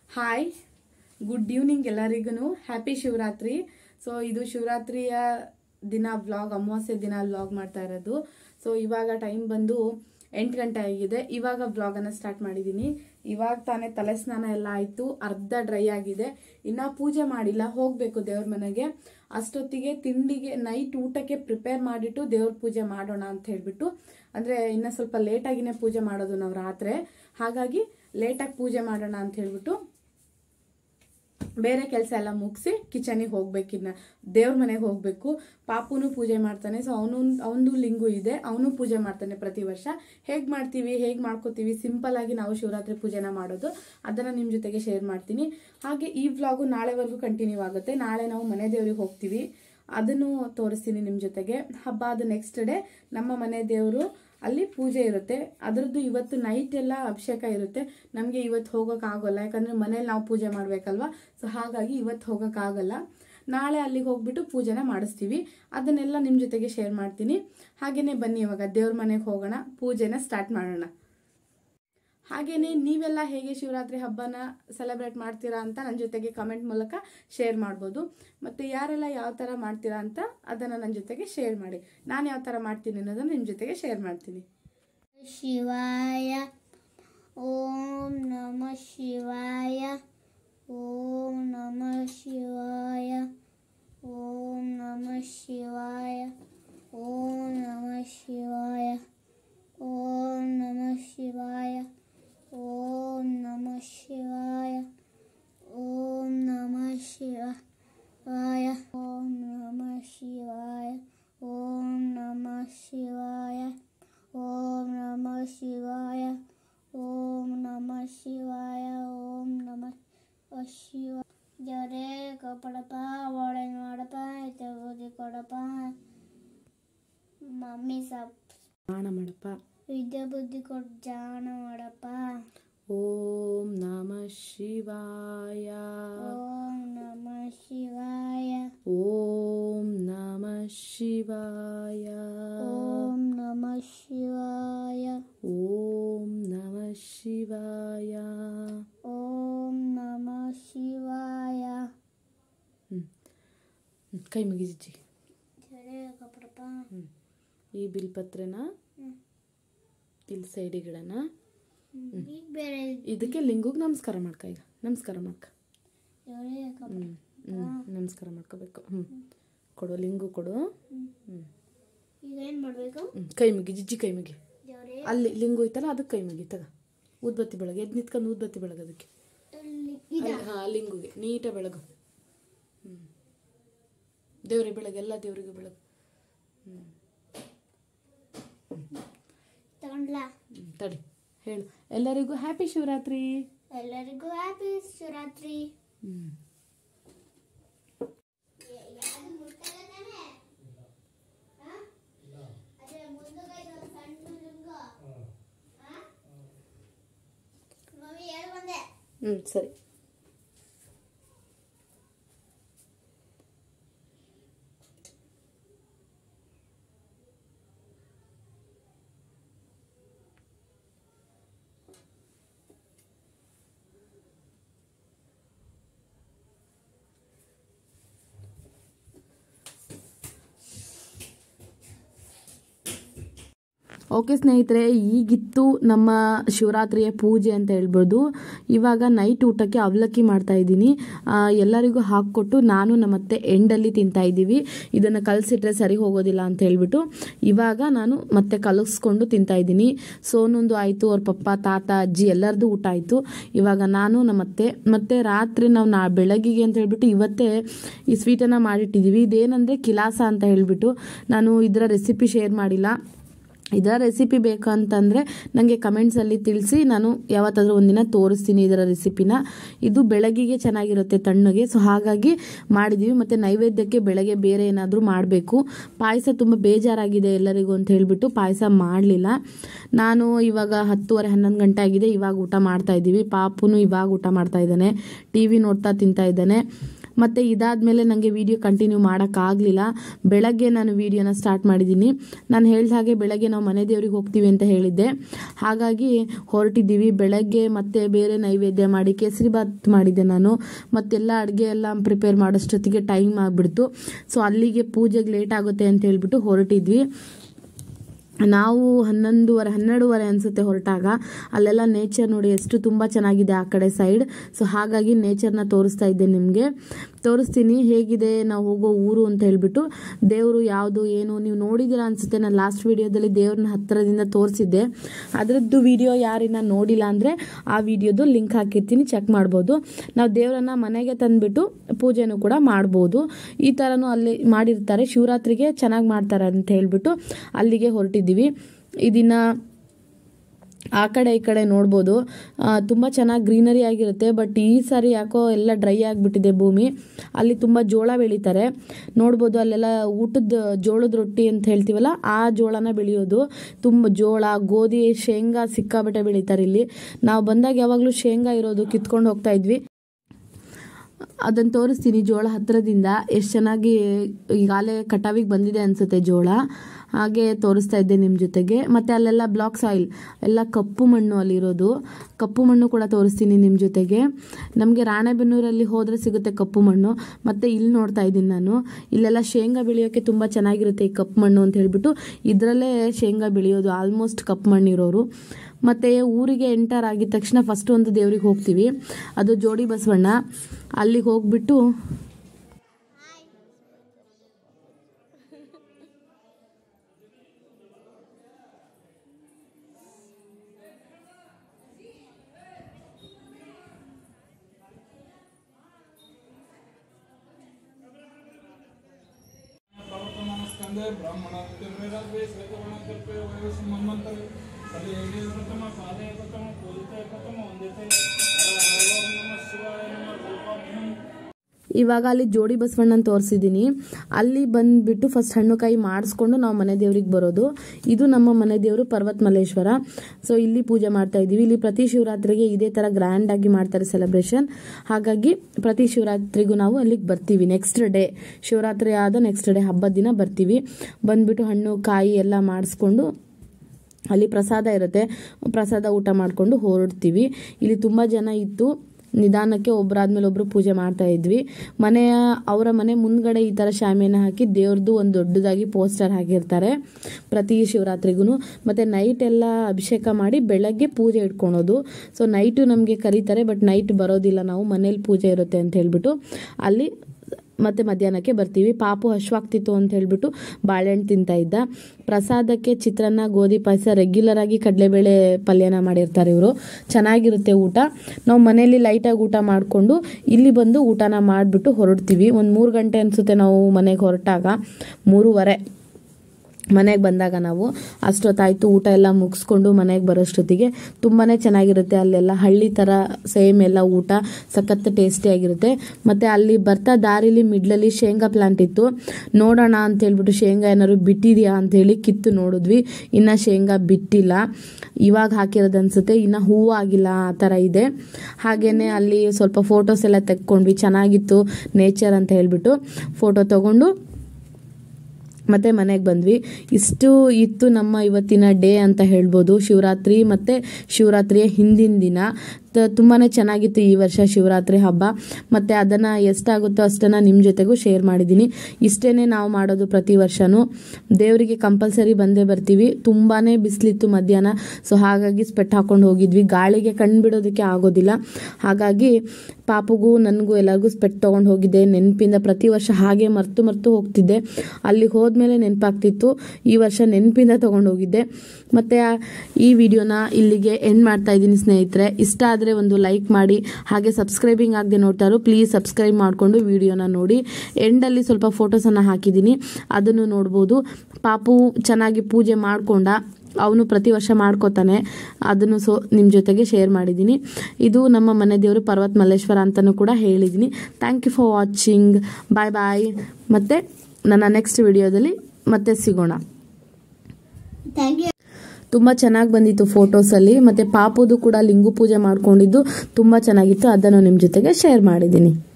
Hi good evening ಎಲ್ಲರಿಗೂ happy Shivaratri so ಇದು ಶಿವರಾತ್ರಿಯ ದಿನ ವ್ಲಾಗ್ ಅಮಾವಾಸ್ಯೆ ದಿನ ವ್ಲಾಗ್ ಮಾಡ್ತಾ ಇರೋದು ಸೊ ಇವಾಗ ಟೈಮ್ ಬಂದು ಎಂಟು ಗಂಟೆ ಆಗಿದೆ ಇವಾಗ ವ್ಲಾಗನ್ನು ಸ್ಟಾರ್ಟ್ ಮಾಡಿದ್ದೀನಿ ಇವಾಗ ತಾನೇ ತಲೆ ಸ್ನಾನ ಎಲ್ಲ ಆಯಿತು ಅರ್ಧ ಡ್ರೈ ಆಗಿದೆ ಇನ್ನು ಪೂಜೆ ಮಾಡಿಲ್ಲ ಹೋಗಬೇಕು ದೇವ್ರ ಮನೆಗೆ ಅಷ್ಟೊತ್ತಿಗೆ ತಿಂಡಿಗೆ ನೈಟ್ ಊಟಕ್ಕೆ ಪ್ರಿಪೇರ್ ಮಾಡಿಟ್ಟು ದೇವ್ರ ಪೂಜೆ ಮಾಡೋಣ ಅಂತ ಹೇಳ್ಬಿಟ್ಟು ಅಂದರೆ ಇನ್ನು ಸ್ವಲ್ಪ ಲೇಟಾಗಿನೇ ಪೂಜೆ ಮಾಡೋದು ನಾವು ರಾತ್ರಿ ಹಾಗಾಗಿ ಲೇಟಾಗಿ ಪೂಜೆ ಮಾಡೋಣ ಅಂತ ಹೇಳ್ಬಿಟ್ಟು ಬೇರೆ ಕೆಲಸ ಎಲ್ಲ ಮುಗಿಸಿ ಕಿಚನಿಗೆ ಹೋಗ್ಬೇಕಿನ್ನ ದೇವ್ರ ಮನೆಗೆ ಹೋಗಬೇಕು ಪಾಪುನು ಪೂಜೆ ಮಾಡ್ತಾನೆ ಸೊ ಅವನು ಅವನದು ಲಿಂಗು ಇದೆ ಅವನು ಪೂಜೆ ಮಾಡ್ತಾನೆ ಪ್ರತಿ ವರ್ಷ ಹೇಗೆ ಮಾಡ್ತೀವಿ ಹೇಗೆ ಮಾಡ್ಕೋತೀವಿ ಸಿಂಪಲ್ ಆಗಿ ನಾವು ಶಿವರಾತ್ರಿ ಪೂಜೆನ ಮಾಡೋದು ಅದನ್ನು ನಿಮ್ಮ ಜೊತೆಗೆ ಶೇರ್ ಮಾಡ್ತೀನಿ ಹಾಗೆ ಈ ವ್ಲಾಗು ನಾಳೆವರೆಗೂ ಕಂಟಿನ್ಯೂ ಆಗುತ್ತೆ ನಾಳೆ ನಾವು ಮನೆ ದೇವ್ರಿಗೆ ಹೋಗ್ತೀವಿ ಅದನ್ನು ತೋರಿಸ್ತೀನಿ ನಿಮ್ಮ ಜೊತೆಗೆ ಹಬ್ಬ ಆದ ನೆಕ್ಸ್ಟ್ ಡೇ ನಮ್ಮ ಮನೆ ದೇವರು ಅಲ್ಲಿ ಪೂಜೆ ಇರುತ್ತೆ ಅದರದ್ದು ಇವತ್ತು ನೈಟ್ ಎಲ್ಲ ಅಭಿಷೇಕ ಇರುತ್ತೆ ನಮಗೆ ಇವತ್ತು ಹೋಗೋಕ್ಕಾಗಲ್ಲ ಯಾಕಂದರೆ ಮನೇಲಿ ನಾವು ಪೂಜೆ ಮಾಡಬೇಕಲ್ವ ಸೊ ಹಾಗಾಗಿ ಇವತ್ತು ಹೋಗೋಕ್ಕಾಗಲ್ಲ ನಾಳೆ ಅಲ್ಲಿಗೆ ಹೋಗ್ಬಿಟ್ಟು ಪೂಜೆನ ಮಾಡಿಸ್ತೀವಿ ಅದನ್ನೆಲ್ಲ ನಿಮ್ಮ ಜೊತೆಗೆ ಶೇರ್ ಮಾಡ್ತೀನಿ ಹಾಗೆಯೇ ಬನ್ನಿ ಇವಾಗ ದೇವ್ರ ಮನೆಗೆ ಹೋಗೋಣ ಪೂಜೆನ ಸ್ಟಾರ್ಟ್ ಮಾಡೋಣ ಹಾಗೆಯೇ ನೀವೆಲ್ಲ ಹೇಗೆ ಶಿವರಾತ್ರಿ ಹಬ್ಬನ ಸೆಲೆಬ್ರೇಟ್ ಮಾಡ್ತೀರಾ ಅಂತ ನನ್ನ ಜೊತೆಗೆ ಕಮೆಂಟ್ ಮೂಲಕ ಶೇರ್ ಮಾಡ್ಬೋದು ಮತ್ತು ಯಾರೆಲ್ಲ ಯಾವ ಥರ ಮಾಡ್ತೀರಾ ಅಂತ ಅದನ್ನು ನನ್ನ ಜೊತೆಗೆ ಶೇರ್ ಮಾಡಿ ನಾನು ಯಾವ ಥರ ಮಾಡ್ತೀನಿ ಅನ್ನೋದನ್ನು ನಿಮ್ಮ ಜೊತೆಗೆ ಶೇರ್ ಮಾಡ್ತೀನಿ ಶಿವಾಯ ಓಂ ನಮಃ ಶಿವಾಯ ಓಂ ನಮಃ ಶಿವಾಯ ಓಂ ನಮಃ ಶಿವಾಯ ಓಂ ನಮಃ ಶಿವಾಯ ಓಂ ನಮಃ ಶಿವಾಯ ಓಂ ನಮಃ ಶಿವಾಯ ಓಂ ನಮಃ ಶಿವಾಯ ಓಂ ನಮಃ ಶಿವಾಯ ಓಂ ನಮಃ ಶಿವಾಯ ಓಂ ನಮಃ ಶಿವಾಯ ಓಂ ನಮಃ ಶಿವಾಯ ಓಂ ನಮಃ ಶಿವ ಜರೆ ಕಪಡಪ ಒಡೆ ನೋಡಪ ತೆಗುದಿ ಕೊಡಪ ಮಮ್ಮಿ ಸಪ್ ಮಾಣ ಮಾಡಪ್ಪ ವಿದ್ಯೆ ಬುದ್ಧಿ ಕೊಟ್ಟು ಜಾಣ ಮಾಡಪ್ಪ ಓಂ ನಮಃ ಶಿವಾಯ ಓಂ ನಮಃ ಶಿವಾಯ ಓಂ ನಮಃ ಶಿವಾಯ ಓಂ ನಮಃ ಶಿವಾಯ ಓಂ ನಮಃ ಶಿವಾಯ ಓಂ ನಮಃ ಶಿವಾಯ ಹ್ಮ್. ಕೈ ಮುಗಿಜಿಜ್ಜಿ ಜರೆ ಕಪಡಪ ಈ ಬಿಲ್ಪತ್ರೆನ ಇಲ್ಲಿ ಸೈಡಿಗಳನ್ನ ಈಗ ಬೇರೆ ಇದಕ್ಕೆ ಲಿಂಗುಗೆ ನಮಸ್ಕಾರ ಮಾಡ್ಕ ಈಗ ನಮಸ್ಕಾರ ಮಾಡ್ಕ ಜರೆ ಕಪ ಹ್ಞೂ ಹ್ಞೂ ನಮಸ್ಕಾರ ಮಾಡ್ಕೋಬೇಕು ಹ್ಞೂ ಕೊಡು ಲಿಂಗು ಕೊಡು ಹ್ಞೂ ಈಗ ಏನು ಮಾಡಬೇಕು ಹ್ಞೂ ಕೈ ಮುಗಿ ಜಿಜ್ಜಿ ಕೈ ಮುಗಿ ಜರೆ ಅಲ್ಲಿ ಲಿಂಗು ಐತಲ್ಲ ಅದಕ್ಕೆ ಕೈ ಮುಗಿ ತಗ ಊದ್ಬತ್ತಿ ಬೆಳಗ್ಗೆ ಎದ್ದು ನಿಂತ್ಕೊಂಡು ಊದ್ಬತ್ತಿ ಬೆಳಗ್ಗೆ ಅದಕ್ಕೆ ಹಾಂ ಲಿಂಗುಗೆ ನೀಟ ಬೆಳಗು ಹ್ಞೂ ದೇವ್ರಿಗೆ ಬೆಳಗ್ಗೆ ಎಲ್ಲ ದೇವರಿಗೂ ಬೆಳಗು ಹ್ಞೂ ತಗೊಂಡ್ಲಾ ಹ್ಞೂ ತಡಿ ಹೇಳು ಎಲ್ಲರಿಗೂ ಹ್ಯಾಪಿ ಶಿವರಾತ್ರಿ ಎಲ್ಲರಿಗೂ ಹ್ಯಾಪಿ ಶಿವರಾತ್ರಿ ಹ್ಞೂ ಹ್ಞೂ ಸರಿ ಓಕೆ ಸ್ನೇಹಿತರೆ ಈಗಿತ್ತು ನಮ್ಮ ಶಿವರಾತ್ರಿಯ ಪೂಜೆ ಅಂತ ಹೇಳ್ಬೋದು ಇವಾಗ ನೈಟ್ ಊಟಕ್ಕೆ ಅವಲಕ್ಕಿ ಮಾಡ್ತಾ ಇದ್ದೀನಿ ಆ, ಎಲ್ಲರಿಗೂ ಹಾಕ್ಕೊಟ್ಟು ನಾನು ನಮ್ಮತ್ತೆ ಎಂಡಲ್ಲಿ ತಿಂತಾ ಇದ್ದೀವಿ ಇದನ್ನು ಕಲಸಿಟ್ರೆ ಸರಿ ಹೋಗೋದಿಲ್ಲ ಅಂತ ಹೇಳ್ಬಿಟ್ಟು ಇವಾಗ ನಾನು ಮತ್ತೆ ಕಲಗಿಸ್ಕೊಂಡು ತಿಂತಾ ಇದ್ದೀನಿ ಸೋನೊಂದು ಆಯಿತು ಅವ್ರ ಪಪ್ಪ ತಾತ ಅಜ್ಜಿ ಎಲ್ಲರದು ಊಟ ಆಯಿತು ಇವಾಗ ನಾನು ನಮ್ಮತ್ತೆ ಮತ್ತೆ ರಾತ್ರಿ ನಾವು ನಾ ಬೆಳಗ್ಗಿಗೆ ಅಂತ ಹೇಳ್ಬಿಟ್ಟು ಇವತ್ತೇ ಈ ಸ್ವೀಟನ್ನು ಮಾಡಿಟ್ಟಿದ್ದೀವಿ ಇದೇನಂದರೆ ಕಿಲಾಸ ಅಂತ ಹೇಳ್ಬಿಟ್ಟು ನಾನು ಇದರ ರೆಸಿಪಿ ಶೇರ್ ಮಾಡಿಲ್ಲ ಇದರ ರೆಸಿಪಿ ಬೇಕು ಅಂತಂದರೆ ನನಗೆ ಕಮೆಂಟ್ಸಲ್ಲಿ ತಿಳಿಸಿ ನಾನು ಯಾವತ್ತಾದರೂ ಒಂದಿನ ತೋರಿಸ್ತೀನಿ ಇದರ ರೆಸಿಪಿನ ಇದು ಬೆಳಗಿಗೆ ಚೆನ್ನಾಗಿರುತ್ತೆ ತಣ್ಣಗೆ ಸೊ ಹಾಗಾಗಿ ಮಾಡಿದ್ದೀವಿ ಮತ್ತು ನೈವೇದ್ಯಕ್ಕೆ ಬೆಳಗ್ಗೆ ಬೇರೆ ಏನಾದರೂ ಮಾಡಬೇಕು ಪಾಯಸ ತುಂಬ ಬೇಜಾರಾಗಿದೆ ಎಲ್ಲರಿಗೂ ಅಂತ ಹೇಳಿಬಿಟ್ಟು ಪಾಯಸ ಮಾಡಲಿಲ್ಲ ನಾನು ಇವಾಗ ಹತ್ತುವರೆ ಹನ್ನೊಂದು ಗಂಟೆ ಆಗಿದೆ ಇವಾಗ ಊಟ ಮಾಡ್ತಾ ಇದ್ದೀವಿ ಪಾಪುನು ಇವಾಗ ಊಟ ಮಾಡ್ತಾ ಇದ್ದಾನೆ ಟಿ ವಿ ನೋಡ್ತಾ ತಿಂತಾ ಇದ್ದಾನೆ ಮತ್ತು ಇದಾದಮೇಲೆ ನನಗೆ ವಿಡಿಯೋ ಕಂಟಿನ್ಯೂ ಮಾಡೋಕ್ಕಾಗಲಿಲ್ಲ ಬೆಳಗ್ಗೆ ನಾನು ವಿಡಿಯೋನ ಸ್ಟಾರ್ಟ್ ಮಾಡಿದ್ದೀನಿ ನಾನು ಹೇಳಿದ ಹಾಗೆ ಬೆಳಗ್ಗೆ ನಾವು ಮನೆ ದೇವ್ರಿಗೆ ಹೋಗ್ತೀವಿ ಅಂತ ಹೇಳಿದ್ದೆ ಹಾಗಾಗಿ ಹೊರಟಿದ್ದೀವಿ ಬೆಳಗ್ಗೆ ಮತ್ತೆ ಬೇರೆ ನೈವೇದ್ಯ ಮಾಡಿ ಕೇಸರಿ ಬಾತ್ ಮಾಡಿದ್ದೆ ನಾನು ಮತ್ತೆಲ್ಲ ಅಡುಗೆ ಎಲ್ಲ ಪ್ರಿಪೇರ್ ಮಾಡೋಷ್ಟೊತ್ತಿಗೆ ಟೈಮ್ ಆಗಿಬಿಡ್ತು ಸೊ ಅಲ್ಲಿಗೆ ಪೂಜೆಗೆ ಲೇಟ್ ಆಗುತ್ತೆ ಅಂತ ಹೇಳ್ಬಿಟ್ಟು ಹೊರಟಿದ್ವಿ ನಾವು ಹನ್ನೊಂದುವರೆ ಹನ್ನೆರಡುವರೆ ಅನಿಸುತ್ತೆ ಹೊರಟಾಗ ಅಲ್ಲೆಲ್ಲ ನೇಚರ್ ನೋಡಿ ಎಷ್ಟು ತುಂಬ ಚೆನ್ನಾಗಿದೆ ಆ ಕಡೆ ಸೈಡ್ ಸೊ ಹಾಗಾಗಿ ನೇಚರ್ನ ತೋರಿಸ್ತಾ ಇದ್ದೆ ನಿಮಗೆ ತೋರಿಸ್ತೀನಿ ಹೇಗಿದೆ ನಾವು ಹೋಗೋ ಊರು ಅಂತ ಹೇಳ್ಬಿಟ್ಟು ದೇವರು ಯಾವುದು ಏನು ನೀವು ನೋಡಿದ್ದೀರಾ ಅನಿಸುತ್ತೆ ನಾನು ಲಾಸ್ಟ್ ವಿಡಿಯೋದಲ್ಲಿ ದೇವ್ರನ್ನ ಹತ್ತಿರದಿಂದ ತೋರಿಸಿದ್ದೆ ಅದರದ್ದು ವಿಡಿಯೋ ಯಾರಿನ ನೋಡಿಲ್ಲ ಅಂದರೆ ಆ ವಿಡಿಯೋದು ಲಿಂಕ್ ಹಾಕಿರ್ತೀನಿ ಚೆಕ್ ಮಾಡ್ಬೋದು ನಾವು ದೇವರನ್ನ ಮನೆಗೆ ತಂದುಬಿಟ್ಟು ಪೂಜೆನೂ ಕೂಡ ಮಾಡ್ಬೋದು ಈ ಥರನೂ ಅಲ್ಲಿ ಮಾಡಿರ್ತಾರೆ ಶಿವರಾತ್ರಿಗೆ ಚೆನ್ನಾಗಿ ಮಾಡ್ತಾರೆ ಅಂತ ಹೇಳ್ಬಿಟ್ಟು ಅಲ್ಲಿಗೆ ಹೊರಟಿದ್ದೀವಿ ಇದನ್ನ ಆ ಕಡೆ ಈ ಕಡೆ ನೋಡ್ಬೋದು ತುಂಬ ಚೆನ್ನಾಗಿ ಗ್ರೀನರಿ ಆಗಿರುತ್ತೆ ಬಟ್ ಈ ಸಾರಿ ಯಾಕೋ ಎಲ್ಲ ಡ್ರೈ ಆಗಿಬಿಟ್ಟಿದೆ ಭೂಮಿ ಅಲ್ಲಿ ತುಂಬ ಜೋಳ ಬೆಳೀತಾರೆ ನೋಡ್ಬೋದು ಅಲ್ಲೆಲ್ಲ ಊಟದ ಜೋಳದ ರೊಟ್ಟಿ ಅಂತ ಹೇಳ್ತೀವಲ್ಲ ಆ ಜೋಳನ ಬೆಳೆಯೋದು ತುಂಬ ಜೋಳ ಗೋಧಿ ಶೇಂಗಾ ಸಿಕ್ಕಾಬಟ್ಟೆ ಬೆಳೀತಾರೆ ಇಲ್ಲಿ ನಾವು ಬಂದಾಗ ಯಾವಾಗಲೂ ಶೇಂಗಾ ಇರೋದು ಕಿತ್ಕೊಂಡು ಹೋಗ್ತಾ ಇದ್ವಿ ಅದನ್ನು ತೋರಿಸ್ತೀನಿ ಜೋಳ ಹತ್ತಿರದಿಂದ ಎಷ್ಟು ಚೆನ್ನಾಗಿ ಈಗಾಗಲೇ ಕಟಾವಿಗೆ ಬಂದಿದೆ ಅನಿಸುತ್ತೆ ಜೋಳ ಹಾಗೆ ತೋರಿಸ್ತಾ ಇದ್ದೆ ನಿಮ್ಮ ಜೊತೆಗೆ ಮತ್ತು ಅಲ್ಲೆಲ್ಲ ಬ್ಲಾಕ್ ಸಾಯಿಲ್ ಎಲ್ಲ ಕಪ್ಪು ಮಣ್ಣು ಅಲ್ಲಿರೋದು ಕಪ್ಪು ಮಣ್ಣು ಕೂಡ ತೋರಿಸ್ತೀನಿ ನಿಮ್ಮ ಜೊತೆಗೆ ನಮಗೆ ರಾಣೆಬೆನ್ನೂರಲ್ಲಿ ಹೋದರೆ ಸಿಗುತ್ತೆ ಕಪ್ಪು ಮಣ್ಣು ಮತ್ತು ಇಲ್ಲಿ ನೋಡ್ತಾ ಇದ್ದೀನಿ ನಾನು ಇಲ್ಲೆಲ್ಲ ಶೇಂಗಾ ಬೆಳೆಯೋಕ್ಕೆ ತುಂಬ ಚೆನ್ನಾಗಿರುತ್ತೆ ಈ ಕಪ್ಪು ಮಣ್ಣು ಅಂತ ಹೇಳ್ಬಿಟ್ಟು ಇದರಲ್ಲೇ ಶೇಂಗಾ ಬೆಳೆಯೋದು ಆಲ್ಮೋಸ್ಟ್ ಕಪ್ಪು ಮಣ್ಣು ಇರೋರು ಮತ್ತು ಊರಿಗೆ ಎಂಟರ್ ಆಗಿದ ತಕ್ಷಣ ಫಸ್ಟ್ ಒಂದು ದೇವ್ರಿಗೆ ಹೋಗ್ತೀವಿ ಅದು ಜೋಡಿ ಬಸವಣ್ಣ ಅಲ್ಲಿಗೆ ಹೋಗ್ಬಿಟ್ಟು पर्वतमस्कन्धे ब्राह्मणादित्यर्वे श्वेतवर्णकल्पे वयोसमन्वन्तरे कलियुगे प्रथम पादे प्रथम पूजिते प्रथम वन्दिते ओम नमः शिवाय नमः कल्पाभ्यं ಇವಾಗ ಅಲ್ಲಿ ಜೋಡಿ ಬಸವಣ್ಣನ ತೋರಿಸಿದ್ದೀನಿ ಅಲ್ಲಿ ಬಂದ್ಬಿಟ್ಟು ಫಸ್ಟ್ ಹಣ್ಣು ಕಾಯಿ ಮಾಡಿಸ್ಕೊಂಡು ನಾವು ಮನೆ ದೇವ್ರಿಗೆ ಬರೋದು ಇದು ನಮ್ಮ ಮನೆ ದೇವರು ಪರ್ವತ ಮಲ್ಲೇಶ್ವರ ಸೊ ಇಲ್ಲಿ ಪೂಜೆ ಮಾಡ್ತಾ ಇದ್ದೀವಿ ಇಲ್ಲಿ ಪ್ರತಿ ಶಿವರಾತ್ರಿಗೆ ಇದೇ ಥರ ಗ್ರ್ಯಾಂಡ್ ಆಗಿ ಮಾಡ್ತಾರೆ ಸೆಲೆಬ್ರೇಷನ್ ಹಾಗಾಗಿ ಪ್ರತಿ ಶಿವರಾತ್ರಿಗೂ ನಾವು ಅಲ್ಲಿಗೆ ಬರ್ತೀವಿ ನೆಕ್ಸ್ಟ್ ಡೇ ಶಿವರಾತ್ರಿ ಆದ ನೆಕ್ಸ್ಟ್ ಡೇ ಹಬ್ಬದ ದಿನ ಬರ್ತೀವಿ ಬಂದ್ಬಿಟ್ಟು ಹಣ್ಣು ಕಾಯಿ ಎಲ್ಲ ಮಾಡಿಸ್ಕೊಂಡು ಅಲ್ಲಿ ಪ್ರಸಾದ ಇರುತ್ತೆ ಪ್ರಸಾದ ಊಟ ಮಾಡಿಕೊಂಡು ಹೊರಡ್ತೀವಿ ಇಲ್ಲಿ ತುಂಬ ಜನ ಇತ್ತು ನಿಧಾನಕ್ಕೆ ಒಬ್ಬರಾದ್ಮೇಲೆ ಒಬ್ರು ಪೂಜೆ ಮಾಡ್ತಾ ಇದ್ವಿ ಮನೆಯ ಅವರ ಮನೆ ಮುಂದ್ಗಡೆ ಈ ಥರ ಶಾಮಿಯಾನ ಹಾಕಿ ದೇವ್ರದ್ದು ಒಂದು ದೊಡ್ಡದಾಗಿ ಪೋಸ್ಟರ್ ಹಾಕಿರ್ತಾರೆ ಪ್ರತಿ ಶಿವರಾತ್ರಿಗೂ ಮತ್ತು ನೈಟ್ ಎಲ್ಲ ಅಭಿಷೇಕ ಮಾಡಿ ಬೆಳಗ್ಗೆ ಪೂಜೆ ಇಟ್ಕೊಳೋದು ಸೊ ನೈಟು ನಮಗೆ ಕರೀತಾರೆ ಬಟ್ ನೈಟ್ ಬರೋದಿಲ್ಲ ನಾವು ಮನೇಲಿ ಪೂಜೆ ಇರುತ್ತೆ ಅಂತ ಹೇಳ್ಬಿಟ್ಟು ಅಲ್ಲಿ ಮತ್ತೆ ಮಧ್ಯಾಹ್ನಕ್ಕೆ ಬರ್ತೀವಿ ಪಾಪು ಹಶ್ವಾಗ್ತಿತ್ತು ಅಂತ ಹೇಳ್ಬಿಟ್ಟು ಬಾಳೆಹಣ್ಣು ತಿಂತಾ ಇದ್ದ ಪ್ರಸಾದಕ್ಕೆ ಚಿತ್ರಾನ್ನ ಗೋಧಿ ಪಾಯಸ ರೆಗ್ಯುಲರ್ ಆಗಿ ಕಡಲೆಬೇಳೆ ಪಲ್ಯನ ಮಾಡಿರ್ತಾರೆ ಇವರು ಚೆನ್ನಾಗಿರುತ್ತೆ ಊಟ ನಾವು ಮನೇಲಿ ಲೈಟಾಗಿ ಊಟ ಮಾಡಿಕೊಂಡು ಇಲ್ಲಿ ಬಂದು ಊಟನ ಮಾಡಿಬಿಟ್ಟು ಹೊರಡ್ತೀವಿ ಒಂದು ಮೂರು ಗಂಟೆ ಅನಿಸುತ್ತೆ ನಾವು ಮನೆಗೆ ಹೊರಟಾಗ ಮೂರುವರೆ ಮನೆಗೆ ಬಂದಾಗ ನಾವು ಅಷ್ಟೊತ್ತಾಯಿತು ಊಟ ಎಲ್ಲ ಮುಗಿಸ್ಕೊಂಡು ಮನೆಗೆ ಬರೋಷ್ಟೊತ್ತಿಗೆ ತುಂಬಾ ಚೆನ್ನಾಗಿರುತ್ತೆ ಅಲ್ಲೆಲ್ಲ ಹಳ್ಳಿ ಥರ ಸೇಮ್ ಎಲ್ಲ ಊಟ ಸಖತ್ ಟೇಸ್ಟಿಯಾಗಿರುತ್ತೆ ಮತ್ತು ಅಲ್ಲಿ ಬರ್ತಾ ದಾರಿಲಿ ಮಿಡ್ಲಲ್ಲಿ ಶೇಂಗಾ ಪ್ಲಾಂಟ್ ಇತ್ತು ನೋಡೋಣ ಅಂತ ಹೇಳ್ಬಿಟ್ಟು ಶೇಂಗಾ ಏನಾದ್ರು ಬಿಟ್ಟಿದೆಯಾ ಅಂತೇಳಿ ಕಿತ್ತು ನೋಡಿದ್ವಿ ಇನ್ನು ಶೇಂಗಾ ಬಿಟ್ಟಿಲ್ಲ ಇವಾಗ ಹಾಕಿರೋದು ಅನ್ಸುತ್ತೆ ಇನ್ನು ಹೂವು ಆಗಿಲ್ಲ ಆ ಥರ ಇದೆ ಹಾಗೆಯೇ ಅಲ್ಲಿ ಸ್ವಲ್ಪ ಫೋಟೋಸ್ ಎಲ್ಲ ತೆಕ್ಕೊಂಡ್ವಿ ಚೆನ್ನಾಗಿತ್ತು ನೇಚರ್ ಅಂತ ಹೇಳ್ಬಿಟ್ಟು ಫೋಟೋ ತಗೊಂಡು ಮತ್ತೆ ಮನೆಗೆ ಬಂದ್ವಿ ಇಷ್ಟು ಇತ್ತು ನಮ್ಮ ಇವತ್ತಿನ ಡೇ ಅಂತ ಹೇಳ್ಬೋದು ಶಿವರಾತ್ರಿ ಮತ್ತು ಶಿವರಾತ್ರಿಯ ಹಿಂದಿನ ದಿನ ತುಂಬಾ ಚೆನ್ನಾಗಿತ್ತು ಈ ವರ್ಷ ಶಿವರಾತ್ರಿ ಹಬ್ಬ ಮತ್ತು ಅದನ್ನು ಎಷ್ಟಾಗುತ್ತೋ ಅಷ್ಟನ್ನು ನಿಮ್ಮ ಜೊತೆಗೂ ಶೇರ್ ಮಾಡಿದ್ದೀನಿ ಇಷ್ಟೇ ನಾವು ಮಾಡೋದು ಪ್ರತಿ ವರ್ಷವೂ ದೇವರಿಗೆ ಕಂಪಲ್ಸರಿ ಬಂದೇ ಬರ್ತೀವಿ ತುಂಬಾ ಬಿಸಿಲಿತ್ತು ಮಧ್ಯಾಹ್ನ ಸೊ ಹಾಗಾಗಿ ಸ್ಪೆಟ್ ಹಾಕೊಂಡು ಹೋಗಿದ್ವಿ ಗಾಳಿಗೆ ಕಣ್ಣು ಬಿಡೋದಕ್ಕೆ ಆಗೋದಿಲ್ಲ ಹಾಗಾಗಿ ಪಾಪುಗೂ ನನಗೂ ಎಲ್ಲರಿಗೂ ಸ್ಪೆಟ್ ತೊಗೊಂಡು ಹೋಗಿದ್ದೆ ನೆನಪಿಂದ ಪ್ರತಿ ವರ್ಷ ಹಾಗೆ ಮರ್ತು ಮರ್ತು ಹೋಗ್ತಿದ್ದೆ ಅಲ್ಲಿಗೆ ಹೋದ್ಮೇಲೆ ನೆನಪಾಗ್ತಿತ್ತು ಈ ವರ್ಷ ನೆನಪಿಂದ ತೊಗೊಂಡು ಹೋಗಿದ್ದೆ ಮತ್ತು ಈ ವಿಡಿಯೋನ ಇಲ್ಲಿಗೆ ಎಂಡ್ ಮಾಡ್ತಾ ಇದ್ದೀನಿ ಸ್ನೇಹಿತರೆ ಇಷ್ಟ ಆದರೆ ಒಂದು ಲೈಕ್ ಮಾಡಿ ಹಾಗೆ ಸಬ್ಸ್ಕ್ರೈಬಿಂಗ್ ಆಗದೆ ನೋಡ್ತಾರೋ ಪ್ಲೀಸ್ ಸಬ್ಸ್ಕ್ರೈಬ್ ಮಾಡಿಕೊಂಡು ವಿಡಿಯೋನ ನೋಡಿ ಎಂಡಲ್ಲಿ ಸ್ವಲ್ಪ ಫೋಟೋಸನ್ನು ಹಾಕಿದ್ದೀನಿ ಅದನ್ನು ನೋಡ್ಬೋದು ಪಾಪು ಚೆನ್ನಾಗಿ ಪೂಜೆ ಮಾಡಿಕೊಂಡ ಅವನು ಪ್ರತಿ ವರ್ಷ ಮಾಡ್ಕೋತಾನೆ ಅದನ್ನು ಸೊ ನಿಮ್ಮ ಜೊತೆಗೆ ಶೇರ್ ಮಾಡಿದ್ದೀನಿ ಇದು ನಮ್ಮ ಮನೆ ದೇವರು ಪರ್ವತ್ ಮಲ್ಲೇಶ್ವರ ಅಂತಲೂ ಕೂಡ ಹೇಳಿದ್ದೀನಿ thank you for watching bye bye ಮತ್ತು ನನ್ನ ನೆಕ್ಸ್ಟ್ ವಿಡಿಯೋದಲ್ಲಿ ಮತ್ತೆ ಸಿಗೋಣ ಥ್ಯಾಂಕ್ ಯು ತುಂಬ ಚೆನ್ನಾಗಿ ಬಂದಿತ್ತು ಫೋಟೋಸಲ್ಲಿ ಮತ್ತು ಪಾಪುದು ಕೂಡ ಲಿಂಗು ಪೂಜೆ ಮಾಡ್ಕೊಂಡಿದ್ದು ತುಂಬ ಚೆನ್ನಾಗಿತ್ತು ಅದನ್ನು ನಿಮ್ಮ ಜೊತೆಗೆ ಶೇರ್ ಮಾಡಿದ್ದೀನಿ